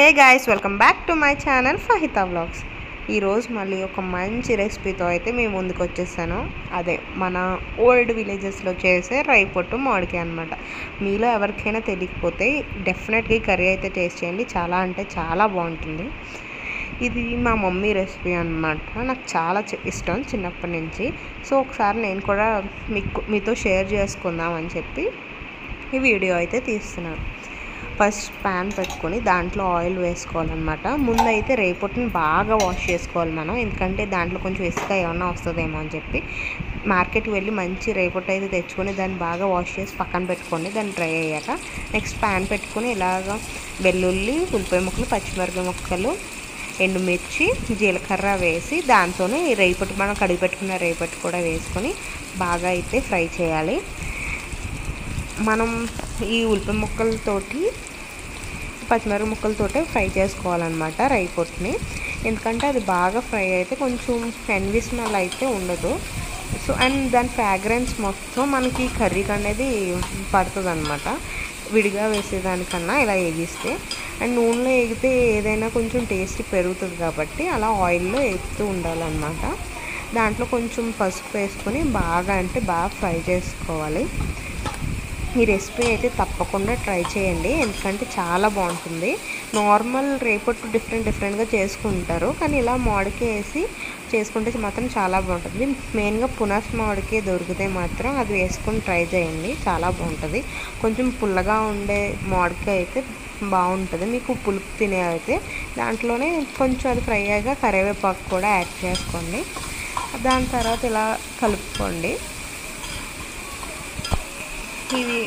hey guys welcome back to my channel Fahita vlogs ఈరోజు మళ్ళీ ఒక మంచి రెసిపీతో అయితే మేము ముందుకు వచ్చేసాను అదే మన ఓల్డ్ విలేజెస్లో చేసే రైపొట్టు మామిడికాయ అనమాట మీలో ఎవరికైనా తెలియకపోతే డెఫినెట్గా ఈ కర్రీ అయితే టేస్ట్ చేయండి చాలా అంటే చాలా బాగుంటుంది ఇది మా మమ్మీ రెసిపీ అనమాట నాకు చాలా చి- ఇష్టం చిన్నప్పటి నుంచి సో ఒకసారి నేను కూడా మీకు మీతో షేర్ చేసుకుందాం అని చెప్పి ఈ వీడియో అయితే తీస్తున్నాను ఫస్ట్ ప్యాన్ పెట్టుకొని దాంట్లో ఆయిల్ వేసుకోవాలన్నమాట ముందైతే రేపటిని బాగా వాష్ చేసుకోవాలి మనం ఎందుకంటే దాంట్లో కొంచెం ఇసుక ఏమన్నా వస్తుందేమో అని చెప్పి మార్కెట్కి వెళ్ళి మంచి రేపటి అయితే తెచ్చుకొని దాన్ని బాగా వాష్ చేసి పక్కన పెట్టుకోండి దాన్ని డ్రై అయ్యాక నెక్స్ట్ ప్యాన్ పెట్టుకొని ఇలాగ వెల్లుల్లి ఉల్లిపాయ ముక్కలు పచ్చిమిరపకాయ ముక్కలు ఎండుమిర్చి జీలకర్ర వేసి దాంతోనే ఈ రేపటి మనం కడిగి పెట్టుకున్న రేపటి కూడా వేసుకొని బాగా అయితే ఫ్రై చేయాలి మనం ఈ ఉల్లిపాయ ముక్కలతోటి పచ్చిమిరపకాయ ముక్కలతోటే ఫ్రై చేసుకోవాలన్నమాట రైపొట్టుని ఎందుకంటే అది బాగా ఫ్రై అయితే కొంచెం ఎన్వి స్మెల్ అయితే ఉండదు సో అండ్ దాని ఫ్రాగ్రెన్స్ మొత్తం మనకి కర్రీకి అనేది పడుతుంది అనమాట విడిగా వేసేదానికన్నా ఇలా వేగిస్తే అండ్ నూనెలో వేగితే ఏదైనా కొంచెం టేస్ట్ పెరుగుతుంది కాబట్టి అలా ఆయిల్లో వేగుతూ ఉండాలన్నమాట దాంట్లో కొంచెం పసుపు వేసుకొని బాగా అంటే బాగా ఫ్రై చేసుకోవాలి ఈ రెసిపీ అయితే తప్పకుండా ట్రై చేయండి ఎందుకంటే చాలా బాగుంటుంది నార్మల్ రేపట్టు డిఫరెంట్ డిఫరెంట్గా చేసుకుంటారు కానీ ఇలా మామిడికాయ వేసి చేసుకుంటే మాత్రం చాలా బాగుంటుంది మెయిన్గా పునస్ మామిడికాయ దొరికితే మాత్రం అది వేసుకొని ట్రై చేయండి చాలా బాగుంటుంది కొంచెం పుల్లగా ఉండే మామిడికాయ అయితే బాగుంటుంది మీకు పులుపు తినే అయితే దాంట్లోనే కొంచెం అది ఫ్రై అయ్యాక కరివేపాకు కూడా యాడ్ చేసుకోండి దాని తర్వాత ఇలా కలుపుకోండి ఇది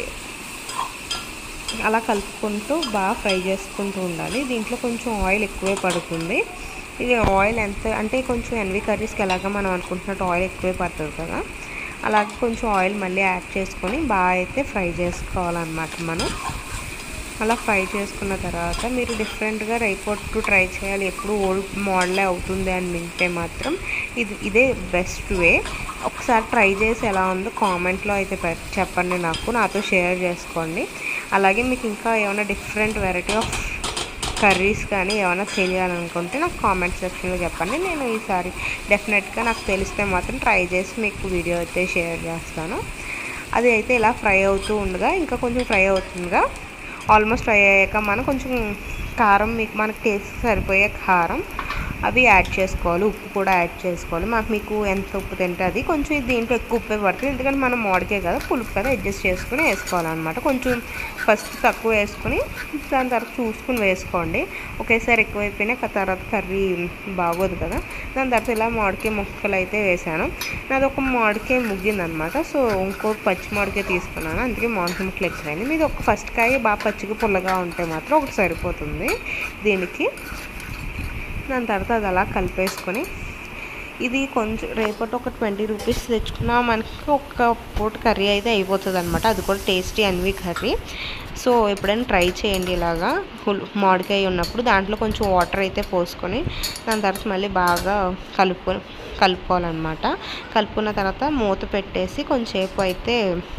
అలా కలుపుకుంటూ బాగా ఫ్రై చేసుకుంటూ ఉండాలి దీంట్లో కొంచెం ఆయిల్ ఎక్కువే పడుతుంది ఇది ఆయిల్ ఎంత అంటే కొంచెం ఎన్వి కర్రీస్కి ఎలాగ మనం అనుకుంటున్నట్టు ఆయిల్ ఎక్కువే పడుతుంది కదా అలాగే కొంచెం ఆయిల్ మళ్ళీ యాడ్ చేసుకొని బాగా అయితే ఫ్రై చేసుకోవాలన్నమాట మనం అలా ఫ్రై చేసుకున్న తర్వాత మీరు డిఫరెంట్గా రైపొట్టు ట్రై చేయాలి ఎప్పుడు ఓల్డ్ మోడలే అవుతుంది అని వింటే మాత్రం ఇది ఇదే బెస్ట్ వే ఒకసారి ట్రై చేసి ఎలా ఉందో కామెంట్లో అయితే పెట్ చెప్పండి నాకు నాతో షేర్ చేసుకోండి అలాగే మీకు ఇంకా ఏమైనా డిఫరెంట్ వెరైటీ ఆఫ్ కర్రీస్ కానీ ఏమైనా తెలియాలనుకుంటే నాకు కామెంట్ సెక్షన్లో చెప్పండి నేను ఈసారి డెఫినెట్గా నాకు తెలిస్తే మాత్రం ట్రై చేసి మీకు వీడియో అయితే షేర్ చేస్తాను అది అయితే ఇలా ఫ్రై అవుతూ ఉండగా ఇంకా కొంచెం ఫ్రై అవుతుందిగా ఆల్మోస్ట్ ఫ్రై అయ్యాక మనం కొంచెం కారం మీకు మనకు టేస్ట్ సరిపోయే కారం అవి యాడ్ చేసుకోవాలి ఉప్పు కూడా యాడ్ చేసుకోవాలి మాకు మీకు ఎంత ఉప్పు తింటే అది కొంచెం దీంట్లో ఎక్కువ ఉప్పే పడుతుంది ఎందుకంటే మనం మామిడికే కదా పులుపు కదా అడ్జస్ట్ చేసుకుని వేసుకోవాలన్నమాట కొంచెం ఫస్ట్ తక్కువ వేసుకొని దాని తర్వాత చూసుకుని వేసుకోండి ఒకేసారి ఎక్కువైపోయినా తర్వాత కర్రీ బాగోదు కదా దాని తర్వాత ఇలా మామిడికాయ ముక్కలు అయితే వేసాను నాది ఒక మామిడికాయ ముగ్గిందనమాట సో ఇంకో పచ్చి మామిడికాయ తీసుకున్నాను అందుకే మామిడికాయ ముక్కలు ఎక్కువైంది మీది ఒక ఫస్ట్ కాయ బాగా పచ్చిగా పుల్లగా ఉంటే మాత్రం ఒకటి సరిపోతుంది దీనికి దాని తర్వాత అది అలా కలిపేసుకొని ఇది కొంచెం రేపటి ఒక ట్వంటీ రూపీస్ తెచ్చుకున్నా మనకి ఒక పూట కర్రీ అయితే అయిపోతుంది అనమాట అది కూడా టేస్టీ అన్వి కర్రీ సో ఎప్పుడైనా ట్రై చేయండి ఇలాగా పుల్- మామిడికాయ ఉన్నప్పుడు దాంట్లో కొంచెం వాటర్ అయితే పోసుకొని దాని తర్వాత మళ్ళీ బాగా కలుపు కలుపుకోవాలన్నమాట కలుపుకున్న తర్వాత మూత పెట్టేసి కొంచెంసేపు అయితే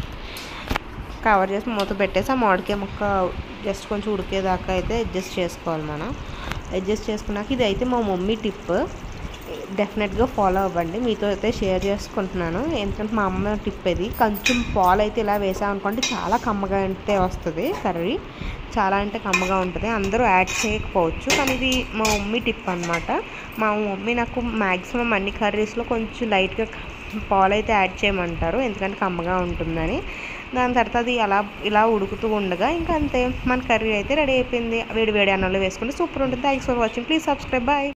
కవర్ చేసి మూత పెట్టేసి ఆ మామిడికాయ ముక్క జస్ట్ కొంచెం ఉడికేదాకా అయితే అడ్జస్ట్ చేసుకోవాలి మనం అడ్జస్ట్ చేసుకున్నాక ఇది అయితే మా మమ్మీ టిప్ డెఫినెట్గా ఫాలో అవ్వండి మీతో అయితే షేర్ చేసుకుంటున్నాను ఎందుకంటే మా అమ్మ టిప్ ఇది కొంచెం పాలు అయితే ఇలా వేసామనుకోండి చాలా కమ్మగా అయితే వస్తుంది కర్రీ చాలా అంటే కమ్మగా ఉంటుంది అందరూ యాడ్ చేయకపోవచ్చు కానీ ఇది మా మమ్మీ టిప్ అనమాట మా మమ్మీ నాకు మ్యాక్సిమం అన్ని కర్రీస్లో కొంచెం లైట్గా పాలు అయితే యాడ్ చేయమంటారు ఎందుకంటే కమ్మగా ఉంటుందని దాని తర్వాత అది అలా ఇలా ఉడుకుతూ ఉండగా ఇంకా అంతే మన కర్రీ అయితే రెడీ అయిపోయింది వేడి వేడి అన్నంలో వేసుకుంటే సూపర్ ఉంటుంది thanks for watching please subscribe bye